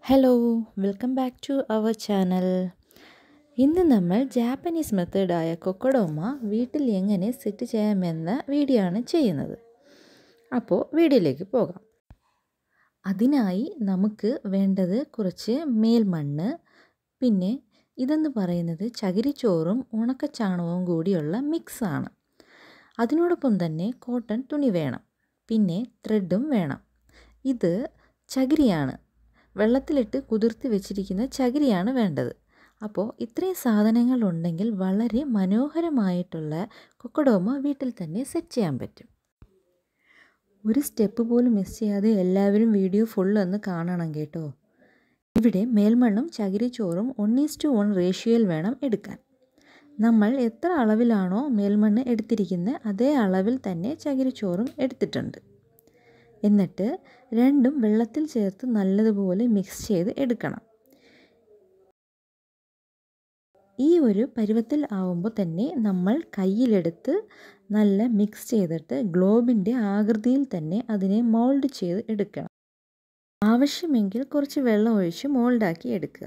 hello welcome back to our channel ഇന്ന് നമ്മൾ Japanese മെത്തേഡായ കൊക്കഡോമ വീട്ടിൽ എങ്ങനെ സെറ്റ് ചെയ്യാമെന്ന വീഡിയോ ആണ് ചെയ്യുന്നത് അപ്പോൾ വീഡിയോയിലേക്ക് പോകാം അതിനായി നമുക്ക് വേണ്ടത് കുറച്ച് മേൽമണ്ണ് പിന്നെ ഇതെന്ന് പറയുന്നത് ചകിരിച്ചോറും ഉണക്കച്ചാണകവും കൂടിയുള്ള മിക്സാണ് അതിനോടൊപ്പം തന്നെ കോട്ടൺ തുണി വേണം പിന്നെ ത്രെഡും വേണം ഇത് ചകിരിയാണ് വെള്ളത്തിലിട്ട് കുതിർത്തി വെച്ചിരിക്കുന്ന ചകിരിയാണ് വേണ്ടത് അപ്പോൾ ഇത്രയും സാധനങ്ങൾ ഉണ്ടെങ്കിൽ വളരെ മനോഹരമായിട്ടുള്ള കൊക്കഡോമ വീട്ടിൽ തന്നെ സെറ്റ് ചെയ്യാൻ പറ്റും ഒരു സ്റ്റെപ്പ് പോലും മിസ് ചെയ്യാതെ എല്ലാവരും വീഡിയോ ഫുൾ ഒന്ന് കാണണം കേട്ടോ ഇവിടെ മേൽമണ്ണും ചകിരിച്ചോറും വൺ ഈസ് ടു വൺ റേഷ്യോയിൽ വേണം എടുക്കാൻ നമ്മൾ എത്ര അളവിലാണോ മേൽമണ്ണ് എടുത്തിരിക്കുന്നത് അതേ അളവിൽ തന്നെ ചകിരിച്ചോറും എടുത്തിട്ടുണ്ട് എന്നിട്ട് രണ്ടും വെള്ളത്തിൽ ചേർത്ത് നല്ലതുപോലെ മിക്സ് ചെയ്ത് എടുക്കണം ഈ ഒരു പരുവത്തിൽ ആവുമ്പോൾ തന്നെ നമ്മൾ കയ്യിലെടുത്ത് നല്ല മിക്സ് ചെയ്തിട്ട് ഗ്ലോബിൻ്റെ ആകൃതിയിൽ തന്നെ അതിനെ മോൾഡ് ചെയ്ത് എടുക്കണം ആവശ്യമെങ്കിൽ കുറച്ച് വെള്ളം ഒഴിച്ച് മോൾഡാക്കി എടുക്കുക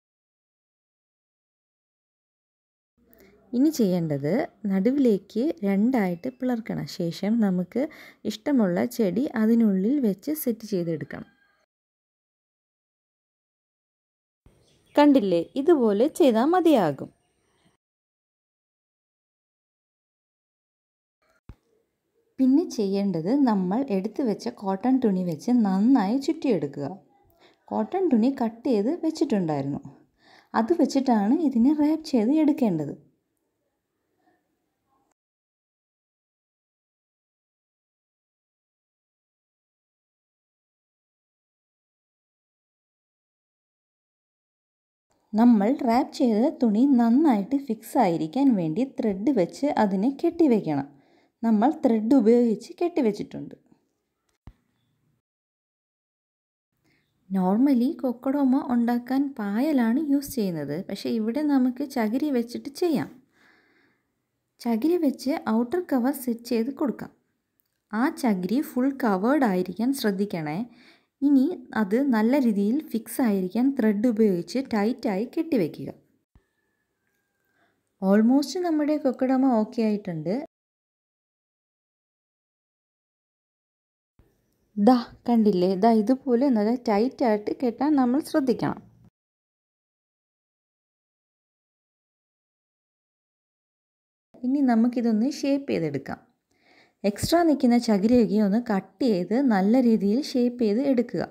ഇനി ചെയ്യേണ്ടത് നടുവിലേക്ക് രണ്ടായിട്ട് പിളർക്കണം ശേഷം നമുക്ക് ഇഷ്ടമുള്ള ചെടി അതിനുള്ളിൽ വെച്ച് സെറ്റ് ചെയ്തെടുക്കണം കണ്ടില്ലേ ഇതുപോലെ ചെയ്താൽ മതിയാകും പിന്നെ ചെയ്യേണ്ടത് നമ്മൾ എടുത്തു വെച്ച കോട്ടൺ തുണി വെച്ച് നന്നായി ചുറ്റിയെടുക്കുക കോട്ടൺ തുണി കട്ട് ചെയ്ത് വെച്ചിട്ടുണ്ടായിരുന്നു അത് വെച്ചിട്ടാണ് ഇതിനെ റാപ്പ് ചെയ്ത് എടുക്കേണ്ടത് നമ്മൾ റാപ്പ് ചെയ്ത തുണി നന്നായിട്ട് ഫിക്സ് ആയിരിക്കാൻ വേണ്ടി ത്രെഡ് വെച്ച് അതിനെ കെട്ടിവെക്കണം നമ്മൾ ത്രെഡ് ഉപയോഗിച്ച് കെട്ടിവെച്ചിട്ടുണ്ട് നോർമലി കൊക്കഡോമ ഉണ്ടാക്കാൻ പായലാണ് യൂസ് ചെയ്യുന്നത് പക്ഷേ ഇവിടെ നമുക്ക് ചകിരി വെച്ചിട്ട് ചെയ്യാം ചകിരി വെച്ച് ഔട്ടർ കവർ സെറ്റ് ചെയ്ത് കൊടുക്കാം ആ ചകിരി ഫുൾ കവേർഡ് ആയിരിക്കാൻ ശ്രദ്ധിക്കണേ ഇനി അത് നല്ല രീതിയിൽ ഫിക്സ് ആയിരിക്കാൻ ത്രെഡ് ഉപയോഗിച്ച് ടൈറ്റായി കെട്ടിവെക്കുക ഓൾമോസ്റ്റ് നമ്മുടെ കൊക്കഡമ ഓക്കെ ആയിട്ടുണ്ട് ദാ കണ്ടില്ലേ ദാ ഇതുപോലെ നല്ല ടൈറ്റായിട്ട് കെട്ടാൻ നമ്മൾ ശ്രദ്ധിക്കണം ഇനി നമുക്കിതൊന്ന് ഷേപ്പ് ചെയ്തെടുക്കാം എക്സ്ട്രാ നിൽക്കുന്ന ചകിരിയൊക്കെ ഒന്ന് കട്ട് ചെയ്ത് നല്ല രീതിയിൽ ഷേപ്പ് ചെയ്ത് എടുക്കുക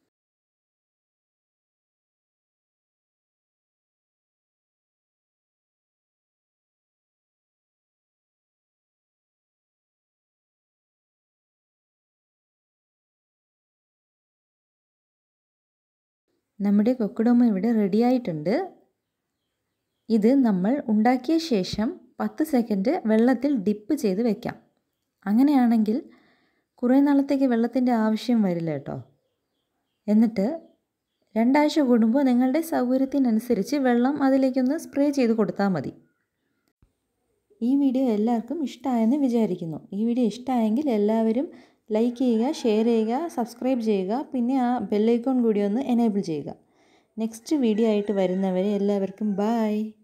നമ്മുടെ കൊക്കഡോമ ഇവിടെ റെഡി ആയിട്ടുണ്ട് ഇത് നമ്മൾ ഉണ്ടാക്കിയ ശേഷം പത്ത് സെക്കൻഡ് വെള്ളത്തിൽ ഡിപ്പ് ചെയ്ത് വെക്കാം അങ്ങനെയാണെങ്കിൽ കുറേ നാളത്തേക്ക് വെള്ളത്തിൻ്റെ ആവശ്യം വരില്ല കേട്ടോ എന്നിട്ട് രണ്ടാഴ്ച കൂടുമ്പോൾ നിങ്ങളുടെ സൗകര്യത്തിനനുസരിച്ച് വെള്ളം അതിലേക്കൊന്ന് സ്പ്രേ ചെയ്ത് കൊടുത്താൽ മതി ഈ വീഡിയോ എല്ലാവർക്കും ഇഷ്ടമായെന്ന് വിചാരിക്കുന്നു ഈ വീഡിയോ ഇഷ്ടമായെങ്കിൽ എല്ലാവരും ലൈക്ക് ചെയ്യുക ഷെയർ ചെയ്യുക സബ്സ്ക്രൈബ് ചെയ്യുക പിന്നെ ആ ബെല്ലൈക്കോൺ കൂടി ഒന്ന് എനേബിൾ ചെയ്യുക നെക്സ്റ്റ് വീഡിയോ ആയിട്ട് വരുന്നവരെ എല്ലാവർക്കും ബായ്